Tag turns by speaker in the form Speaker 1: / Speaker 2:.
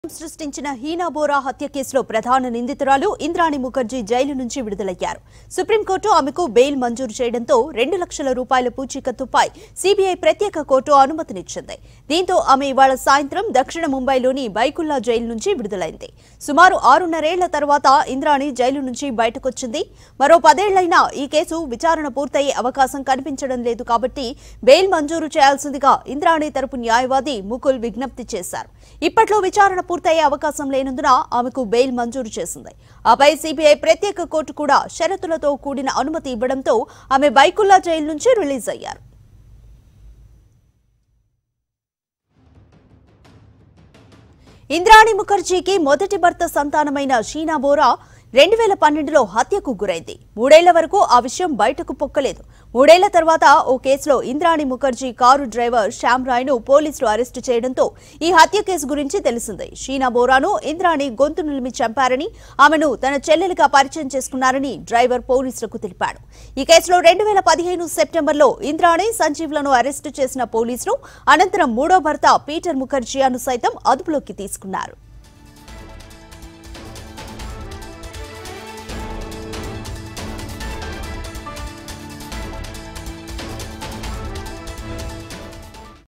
Speaker 1: సృష్టించిన హీనా బోరా హత్య కేసులో ప్రధాన నిందితురాలు ఇంద్రాణి ముఖర్జీ జైలు నుంచి విడుదలయ్యారు సుప్రీంకోర్టు ఆమెకు బెయిల్ మంజూరు చేయడంతో రెండు లక్షల రూపాయల పూచీకత్తుపై సీబీఐ ప్రత్యేక కోర్టు అనుమతినిచ్చింది దీంతో ఆమె ఇవాళ సాయంత్రం దక్షిణ ముంబైలోని బైకుల్లా జైలు నుంచి విడుదలైంది సుమారు ఆరున్నరేళ్ల తర్వాత ఇంద్రాణి జైలు నుంచి బయటకొచ్చింది మరో పదేళ్లైనా ఈ కేసు విచారణ పూర్తయ్యే అవకాశం కనిపించడం లేదు కాబట్టి బెయిల్ మంజూరు చేయాల్సిందిగా ఇంద్రాణి తరపు న్యాయవాది ముకుల్ విజ్ఞప్తి చేశారు ఇప్పట్లో విచారణ పూర్తయ్యే అవకాశం లేనందున ఆమెకు బెయిల్ మంజూరు చేసింది ఆపై సిబిఐ ప్రత్యేక కోర్టు కూడా షరతులతో కూడిన అనుమతి ఇవ్వడంతో ఆమె బైకుల్లా జైలు నుంచి రిలీజ్ అయ్యారు ఇంద్రాణి ముఖర్జీకి మొదటి భర్త సంతానమైన షీనా బోరా రెండు వేల పన్నెండులో హత్యకు గురైంది మూడేళ్ల వరకు ఆ విషయం బయటకు పొక్కలేదు మూడేళ్ల తర్వాత ఓ కేసులో ఇంద్రాణి ముఖర్జీ కారు డ్రైవర్ శ్యామ్ రాయ్ ను పోలీసులు అరెస్టు చేయడంతో ఈ హత్య కేసు గురించి తెలిసింది షీనా బోరాను ఇంద్రాణి గొంతు నిలిమి చంపారని ఆమెను తన చెల్లెలిగా పరిచయం చేసుకున్నారని డ్రైవర్ పోలీసులకు తెలిపాడు ఈ కేసులో రెండు వేల పదిహేను సెప్టెంబర్లో ఇంద్రాణి సంజీవ్లను అరెస్టు చేసిన పోలీసులు అనంతరం మూడో భర్త పీటర్ ముఖర్జియాను సైతం అదుపులోకి తీసుకున్నారు